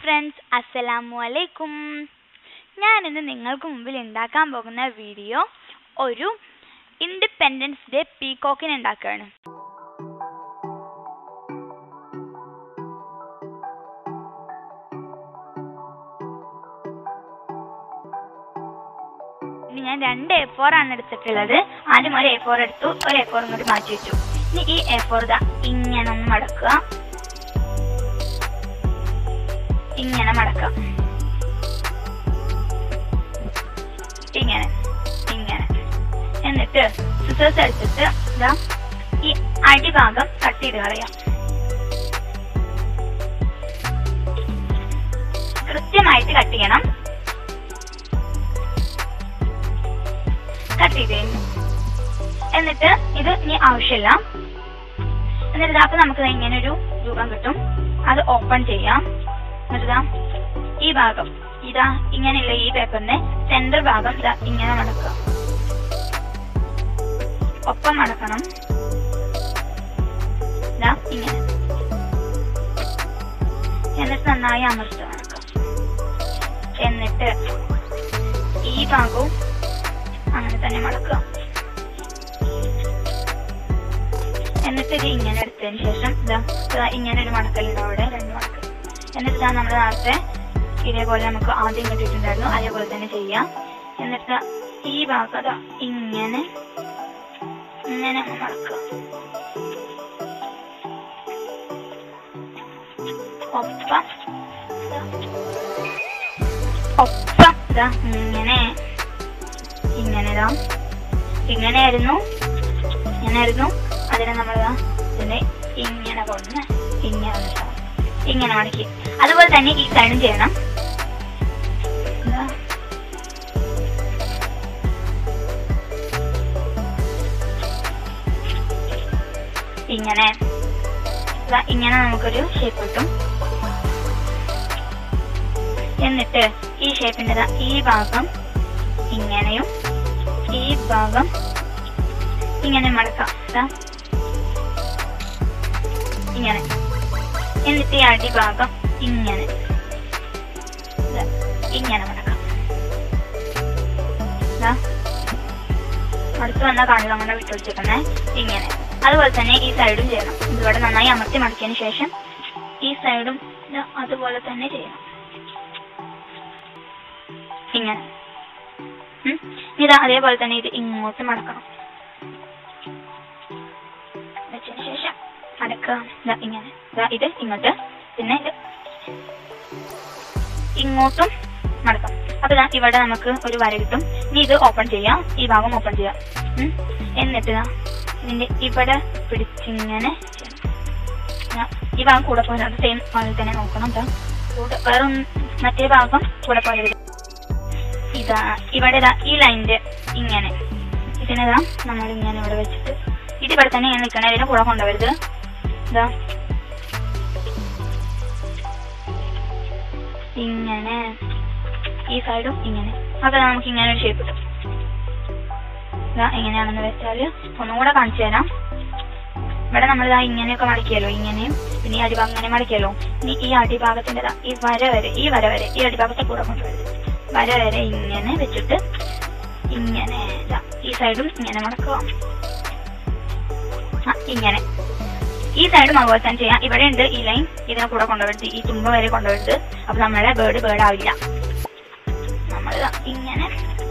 Friends അസ്സലാമു അലൈക്കും ഞാനിന്ന് നിങ്ങൾക്ക് മുമ്പിൽ ഉണ്ടാക്കാൻ പോകുന്ന വീഡിയോ ഒരു ഇൻഡിപെൻഡൻസ് ഡേ പീകോക്കിന് ഉണ്ടാക്കുകയാണ് ഇനി ഞാൻ രണ്ട് എ ഫോർ ആണ് എടുത്തിട്ടുള്ളത് ആദ്യം ഒരു എ ഫോർ എടുത്തു ഒരു എ ഫോർ ഇങ്ങോട്ട് മാറ്റി വെച്ചു ഇനി ഈ എ ഫോർ ഇതാ ഇങ്ങനെ ഒന്ന് മടക്കുക ഇങ്ങനെ മടക്കാം ഇങ്ങനെ ഇങ്ങനെ എന്നിട്ട് സിസേഴ്സ് എടുത്തിട്ട് ഇതാ ഈ അടിഭാഗം കട്ട് ചെയ്ത് കളയാം കൃത്യമായിട്ട് കട്ട് ചെയ്യണം കട്ട് ചെയ്ത് കഴിഞ്ഞു എന്നിട്ട് ഇത് ഇനി ആവശ്യമില്ല എന്നിട്ട് ഇതാ അപ്പൊ നമുക്ക് ദാ ഇങ്ങനെ ഒരു രൂപം കിട്ടും അത് ഓപ്പൺ ചെയ്യാം എന്നിട്ട് ഇതാ ഈ ഭാഗം ഇതാ ഇങ്ങനെയുള്ള ഈ പേപ്പറിന്റെ സെന്റർ ഭാഗം ഇതാ ഇങ്ങനെ മടക്കുക ഒപ്പം മടക്കണം ഇതാ ഇങ്ങനെ എന്നിട്ട് നന്നായി അമർത്തുക മടക്കാം എന്നിട്ട് ഈ ഭാഗവും അങ്ങനെ തന്നെ മടക്കുക എന്നിട്ട് ഇത് ഇങ്ങനെ എടുത്തതിന് ശേഷം ഇതാ ഇതാ ഇങ്ങനെ ഒരു മടക്കലുണ്ട് അവിടെ രണ്ട് മടക്കൽ എന്നിട്ട് ഇതാ നമ്മൾ നേരത്തെ ഇതേപോലെ നമുക്ക് ആദ്യം കിട്ടിയിട്ടുണ്ടായിരുന്നു അതേപോലെ തന്നെ ചെയ്യാം എന്നിട്ട് ദാ ഈ ഭാഗം ദാ ഇങ്ങനെ ഇങ്ങനെ അങ്ങ് മടക്കുക ഒപ്പം ദാ ഒപ്പം ഇതാ ഇങ്ങനെ ഇങ്ങനെ ഇതാ ഇങ്ങനെയായിരുന്നു ഇങ്ങനെയായിരുന്നു അതിനെ നമ്മൾ ഇതിനെ ഇങ്ങനെ കൊണ്ട് ഇങ്ങനെ വന്നിട്ടാ ഇങ്ങനെ മടക്കി അതുപോലെ തന്നെ ഈ സൈഡും ചെയ്യണം ഇതാ. ഇങ്ങനെ ഇതാ ഇങ്ങനെ നമുക്കൊരു ഷേപ്പ് കിട്ടും എന്നിട്ട് ഈ ഷേപ്പിന്റെ ദാ ഈ ഭാഗം ഇങ്ങനെയും ഈ ഭാഗം ഇങ്ങനെ മടക്കാം ദാ. ഇങ്ങനെ എന്നിട്ട് ഈ അടിഭാഗം ഇങ്ങനെ ദാ, ഇങ്ങനെ മടക്കാം ദാ. അടുത്ത് വന്ന കാണില്ല അങ്ങനെ വിട്ടുവെച്ചേക്കുന്നേ ഇങ്ങനെ അതുപോലെ തന്നെ ഈ സൈഡും ചെയ്യണം ഇതിവിടെ നന്നായി അമർത്തി മടക്കിയതിന് ശേഷം ഈ സൈഡും ദാ അതുപോലെ തന്നെ ചെയ്യണം ഇങ്ങനെ ഉം. ഇത് അതേപോലെ തന്നെ ഇത് ഇങ്ങോട്ട് മടക്കണം വെച്ചതിന് ശേഷം മടക്കുക ദാ ഇങ്ങനെ ദാ ഇത് ഇങ്ങോട്ട് പിന്നെ ഇത് ഇങ്ങോട്ടും മടക്കാം അപ്പൊ ദാ ഇവിടെ നമുക്ക് ഒരു വര കിട്ടും ഇനി ഇത് ഓപ്പൺ ചെയ്യാം ഈ ഭാഗം ഓപ്പൺ ചെയ്യാം ഉം. എന്നിട്ട് ദാ ഇതിന്റെ ഇവിടെ പിടിച്ചിങ്ങനെ ചെയ്യണം. ദാ ഈ ഭാഗം കൂടെ പോയത് സെയിം ഭാഗത്തിൽ തന്നെ നോക്കണം ദാ കൂടെ വേറെ ഒന്ന് മറ്റേ ഭാഗം കൂടെ പോയത് ഇതാ ഇവിടെ ദാ ഈ ലൈനിന്റെ ഇങ്ങനെ ഇതിനെതാ നമ്മൾ ഇങ്ങനെ ഇവിടെ വെച്ചിട്ട് ഇത് ഇവിടെ തന്നെ ഇങ്ങനെ നിൽക്കണം ഇതിനെ കൂടെ കൊണ്ടുവരുത് ഇതാ ഇങ്ങനെ ഈ സൈഡും ഇങ്ങനെ അപ്പൊ നമുക്ക് ഇങ്ങനെ ഒരു ഷേപ്പ് കിട്ടും ഇതാ എങ്ങനെയാണെന്ന് വെച്ചാല് ഒന്നുകൂടെ കാണിച്ചു തരാം ഇവിടെ നമ്മൾ ഇതാ ഇങ്ങനെയൊക്കെ മടക്കിയല്ലോ ഇങ്ങനെയും പിന്നെ ഈ അടിഭാഗം ഇങ്ങനെ മടക്കിയല്ലോ ഇനി ഈ അടിഭാഗത്തിന്റെ ദാ ഈ വര വരെ ഈ വര വരെ ഈ അടിഭാഗത്തെ കൂടെ കൊണ്ടുവരുത് വര വരെ ഇങ്ങനെ വെച്ചിട്ട് ഇങ്ങനെ ദാ ഈ സൈഡും ഇങ്ങനെ മടക്കുക ആ, ഇങ്ങനെ ഈ സൈഡും അതുപോലെ തന്നെ ചെയ്യാം ഇവിടെ ഉണ്ട് ഈ ലൈൻ ഇതിനെ കൂടെ കൊണ്ടുവരുത് ഈ തുമ്പ വരെ കൊണ്ടുവരുത് അപ്പൊ നമ്മളെ ബേർഡ് ബേർഡ് ആവില്ല നമ്മൾ ഇങ്ങനെ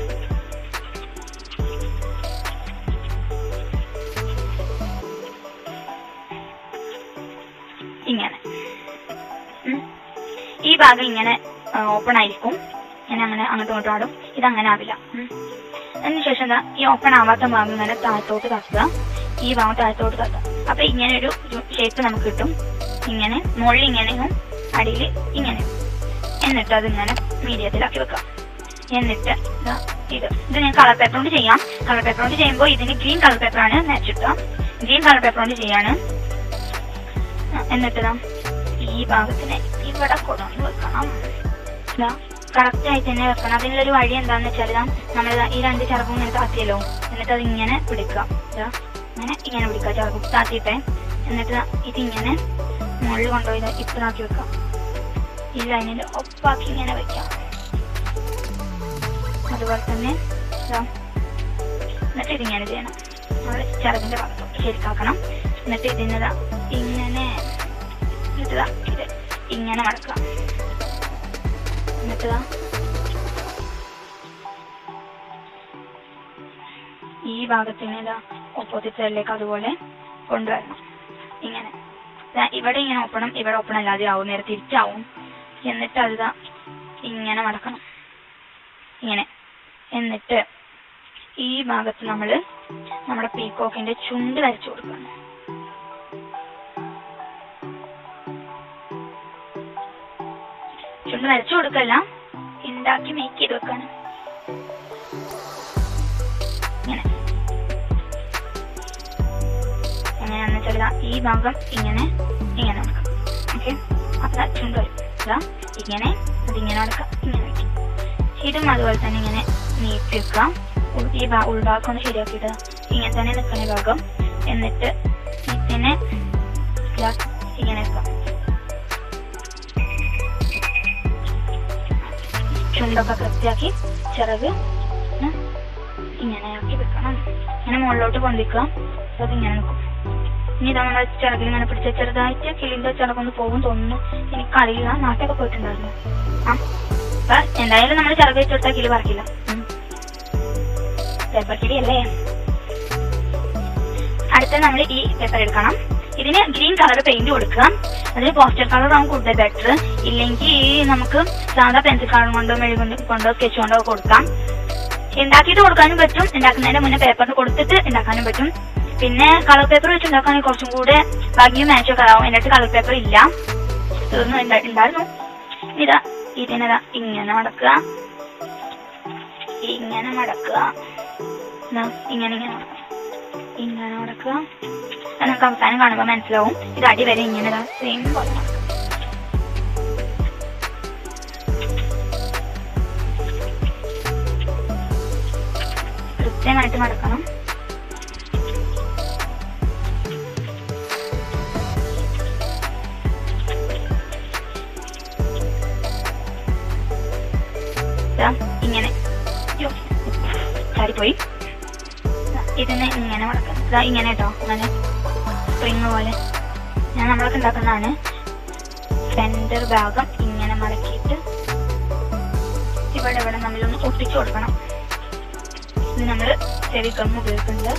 ഇങ്ങനെ ഉം. ഈ ഭാഗം ഇങ്ങനെ ഓപ്പൺ ആയിരിക്കും ഞാൻ അങ്ങനെ അങ്ങോട്ടും ഇങ്ങോട്ടും ആടും ഇതങ്ങനെ ആവില്ല ഉം. അതിനുശേഷം എന്താ ഈ ഓപ്പൺ ആവാത്ത ഭാഗം ഇങ്ങനെ താഴത്തോട്ട് തട്ടുക ഈ ഭാഗം താഴത്തോട്ട് തട്ടുക അപ്പൊ ഇങ്ങനെ ഒരു ഷേപ്പ് നമുക്ക് കിട്ടും ഇങ്ങനെ മുകളിൽ ഇങ്ങനെയും അടിയിൽ ഇങ്ങനെ എന്നിട്ട് അതിങ്ങനെ മീഡിയത്തിലാക്കി വെക്കാം എന്നിട്ട് ദാ ഇത് ഇത് ഞാൻ കളർ പേപ്പർ കൊണ്ട് ചെയ്യാം കളർ പേപ്പർ കൊണ്ട് ചെയ്യുമ്പോൾ ഇതിന് ഗ്രീൻ കളർ പേപ്പർ ആണ് വെച്ചിട്ട് ഗ്രീൻ കളർ പേപ്പർ കൊണ്ട് ചെയ്യാണ് ആ, എന്നിട്ട് ദാ ഈ ഭാഗത്തിന് ഇവിടെ കൊണ്ടുവന്ന് വെക്കണം ദാ കറക്റ്റ് ആയിട്ട് തന്നെ വെക്കണം അതിനുള്ളൊരു വഴി എന്താന്ന് വെച്ചാൽ ദാ നമ്മൾ ദാ ഈ രണ്ട് ചിറകും ഇങ്ങനെ താത്തിയല്ലോ എന്നിട്ട് അത് ഇങ്ങനെ പിടിക്കാം ദാ ഇങ്ങനെ ഇങ്ങനെ പിടിക്കാം ചിറകും താത്തിയിട്ടെ എന്നിട്ട് ദാ ഇതിങ്ങനെ മുകളിൽ കൊണ്ടുപോയി ദാ ഇപ്പറാക്കി വെക്കാം ഈ ലൈനിന്റെ ഒപ്പാക്കി ഇങ്ങനെ വെക്കാം അതുപോലെ തന്നെ ഇതാ. എന്നിട്ട് ഇതിങ്ങനെ ചെയ്യണം നമ്മൾ ചിറകിന്റെ ഭാഗത്തോട്ട് ശരിക്കാക്കണം എന്നിട്ട് ഇതിനതാ ഇങ്ങനെ എന്നിട്ട് ദാ ഇത് ഇങ്ങനെ മടക്കാം എന്നിട്ട് ദാ ഈ ഭാഗത്തിന് ഇതാ ഓപ്പോസിറ്റ് സൈഡിലേക്ക് അതുപോലെ കൊണ്ടുവരണം ഇങ്ങനെ ദാ ഇവിടെ ഇങ്ങനെ ഓപ്പണം ഇവിടെ ഓപ്പൺ അല്ലാതെ ആവും നേരെ തിരിച്ചാവും എന്നിട്ട് അത് ദാ ഇങ്ങനെ മടക്കണം ഇങ്ങനെ എന്നിട്ട് ഈ ഭാഗത്ത് നമ്മൾ നമ്മുടെ പീക്കോക്കിന്റെ ചുണ്ട് വരച്ചു കൊടുക്കണം ചുണ്ട് വരച്ചു കൊടുക്കല്ല ഉണ്ടാക്കി മേക്ക് ചെയ്ത് വെക്കാണ് ഇങ്ങനെ എങ്ങനെയാന്ന് വെച്ചാൽ ദാ ഈ ഭാഗം ഇങ്ങനെ ഇങ്ങനെ നടക്കാം ഓക്കെ അപ്പൊ ദാ ചുണ്ട് വരും ഇതാ ഇങ്ങനെ അതിങ്ങനെ നടക്കാം ഇങ്ങനെ വെക്കും ഇതും അതുപോലെ തന്നെ ഇങ്ങനെ നീട്ടി വെക്കാം ഉൾ- ഈ ഭാ- ഉൾഭാഗം ഒന്ന് ശരിയാക്കിയിട്ട് ഇങ്ങനെ തന്നെ നിൽക്കുന്ന ഈ ഭാഗം എന്നിട്ട് ഇതിനെ ഇതാ ഇങ്ങനെ വെക്കാം ചുണ്ടൊക്കെ കൃത്യാക്കി ചിറക് ഉം, ഇങ്ങനെ ആക്കി വെക്കണം ഇങ്ങനെ മുകളിലോട്ട് പൊന്തിക്കുക അപ്പൊ അതിങ്ങനെ നിൽക്കും ഇനി ഇതാ നമ്മുടെ ചിറകിൽ ഇങ്ങനെ പിടിച്ച ചെറുതായിട്ട് കിളിന്റെ ചിറകൊന്ന് പോകും തോന്നുന്നു എനിക്കറിയില്ല നാട്ടിലൊക്കെ പോയിട്ടുണ്ടായിരുന്നു ആ അപ്പൊ എന്തായാലും നമ്മൾ ചിറക് വെച്ച് കൊടുത്താൽ കിളി പറക്കില്ല പേപ്പർ കിളിയല്ലേ അടുത്ത നമ്മൾ ഈ പേപ്പർ എടുക്കണം ഇതിന് ഗ്രീൻ കളർ പെയിന്റ് കൊടുക്കുക അതിന് പോസ്റ്റർ കളർ ആവും കൂടുതൽ ബെറ്റർ ഇല്ലെങ്കിൽ നമുക്ക് സാധാ പെൻസിൽ കളർ കൊണ്ടോ മെഴുകൊണ്ട് കൊണ്ടോ സ്കെച്ച് കൊണ്ടോ കൊടുക്കാം ഉണ്ടാക്കിയിട്ട് കൊടുക്കാനും പറ്റും ഉണ്ടാക്കുന്നതിന് മുന്നേ പേപ്പറിന് കൊടുത്തിട്ട് ഉണ്ടാക്കാനും പറ്റും പിന്നെ കളർ പേപ്പർ വെച്ച് ഉണ്ടാക്കുകയാണെങ്കിൽ കുറച്ചും കൂടെ ഭംഗിയും മാച്ചൊക്കെ ആവും എൻ്റെ അടുത്ത് കളർ പേപ്പർ ഇല്ല തീർന്നു ഉണ്ടാ- ഉണ്ടായിരുന്നു ഇതാ ഇതിനതാ ഇങ്ങനെ മടക്കുക ഇങ്ങനെ മടക്കുക ദാ ഇങ്ങനെ ഇങ്ങനെ മടക്കുക ഇങ്ങനെ മടക്കുക അത് നമുക്ക് അവസാനം കാണുമ്പോൾ മനസ്സിലാവും ഇത് അടി വരെ ഇങ്ങനെ സെയിം പോലെ മടക്കുക. കൃത്യമായിട്ട് മടക്കണം ദാ ഇങ്ങനെ യ്യോ, ചാടിപ്പോയി ദാ ഇതിനെ ഇങ്ങനെ മടക്കാം ഇതാ ഇങ്ങനെ കേട്ടോ അങ്ങനെ സ്പ്രിങ് പോലെ ഞാൻ നമ്മളൊക്കെ ഉണ്ടാക്കുന്നതാണ് സെന്റർ ഭാഗം ഇങ്ങനെ മടക്കിയിട്ട് ഇവിടെ ഇവിടെ നമ്മളൊന്ന് ഒട്ടിച്ചു കൊടുക്കണം ഇത് നമ്മൾ ചെവി ഗം ഉപയോഗിക്കുന്നുണ്ട്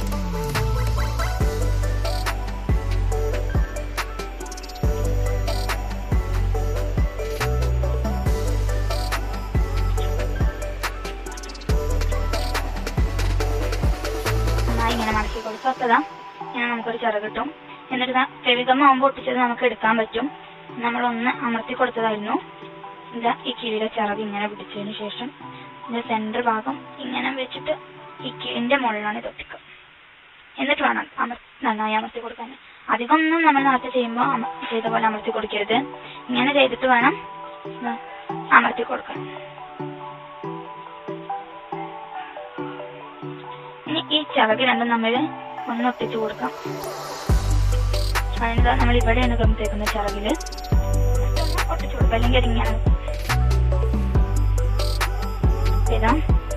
നന്നായി ഇങ്ങനെ മടക്കി കൊടുക്കും അപ്പൊ ദാ ഇങ്ങനെ നമുക്കൊരു ചിറക് കിട്ടും എന്നിട്ട് ദാ ചെവിഗം ആകുമ്പോൾ ഒട്ടിച്ചത് നമുക്ക് എടുക്കാൻ പറ്റും നമ്മളൊന്ന് അമർത്തി കൊടുത്തതായിരുന്നു ഇതാ ഈ കിളിയുടെ ചിറക് ഇങ്ങനെ പിടിച്ചതിന് ശേഷം ഇതിന്റെ സെന്റർ ഭാഗം ഇങ്ങനെ വെച്ചിട്ട് ഈ കിളിന്റെ മുകളിലാണ് ഇത് ഒട്ടിക്കുക എന്നിട്ട് വേണം അമർ നന്നായി അമർത്തി കൊടുക്കാൻ അധികം ഒന്നും നമ്മൾ നേരത്തെ ചെയ്യുമ്പോൾ അമ- ചെയ്ത പോലെ അമർത്തി കൊടുക്കരുത് ഇങ്ങനെ ചെയ്തിട്ട് വേണം ദാ അമർത്തി കൊടുക്കാൻ ഇനി ഈ ചിറക് രണ്ടും നമ്മൾ ഒന്ന് ഒട്ടിച്ചു കൊടുക്കാം അതിന് നമ്മൾ ഇവിടെയാണ് ഗം തേക്കുന്ന ചിറകില് ഒന്ന് ഒട്ടിച്ചു കൊടുക്കാം അല്ലെങ്കിൽ അതിങ്ങനെ നിൽക്കും. ഇതാ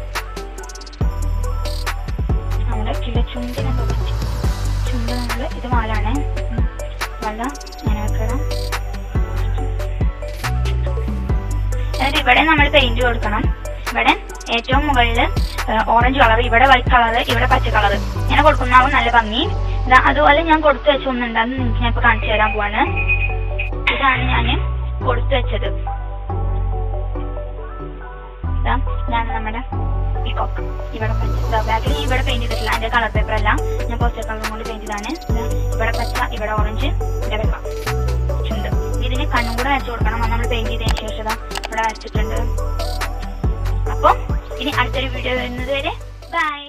നമ്മുടെ കില ചുണ്ടിനൊക്കെ പറ്റി ചുണ്ട് നമ്മൾ ഇത് മാലാണ് ഉം. വെള്ള ഇങ്ങനെ വെക്കണം എന്നിട്ട് ഇവിടെ നമ്മൾ പെയിന്റ് കൊടുക്കണം ഇവിടെ ഏറ്റവും മുകളില് ഓറഞ്ച് കളർ ഇവിടെ വൈറ്റ് കളർ ഇവിടെ പച്ച കളർ ഇങ്ങനെ കൊടുക്കുന്നതാവും നല്ല ഭംഗി ദാ അതുപോലെ ഞാൻ കൊടുത്തു വെച്ച ഒന്നുണ്ടെന്ന് നിങ്ങൾക്ക് ഞാൻ ഇപ്പൊ കാണിച്ചു തരാൻ പോവാണ് ഇതാണ് ഞാൻ കൊടുത്തു വെച്ചത് ദാ ഇതാണ് നമ്മുടെ പീകോക്ക് ഇവിടെ പച്ച ബാക്കിൽ ഇവിടെ പെയിന്റ് ചെയ്തിട്ടില്ല അതിന്റെ കളർ പേപ്പർ അല്ല ഞാൻ പോസ്റ്റർ കളർ കൊണ്ട് പെയിന്റ് ചെയ്താണ് ദാ ഇവിടെ പച്ച ഇവിടെ ഓറഞ്ച് ഇവിടെ വെള്ള ചുണ്ട് ഇതിന് കണ്ണും കൂടെ വരച്ചു കൊടുക്കണം അത് നമ്മൾ പെയിന്റ് ചെയ്തതിന് ശേഷം ദാ ഇവിടെ വരച്ചിട്ടുണ്ട് അപ്പൊ ഇനി അടുത്തൊരു വീഡിയോ വരുന്നത് വരെ ബൈ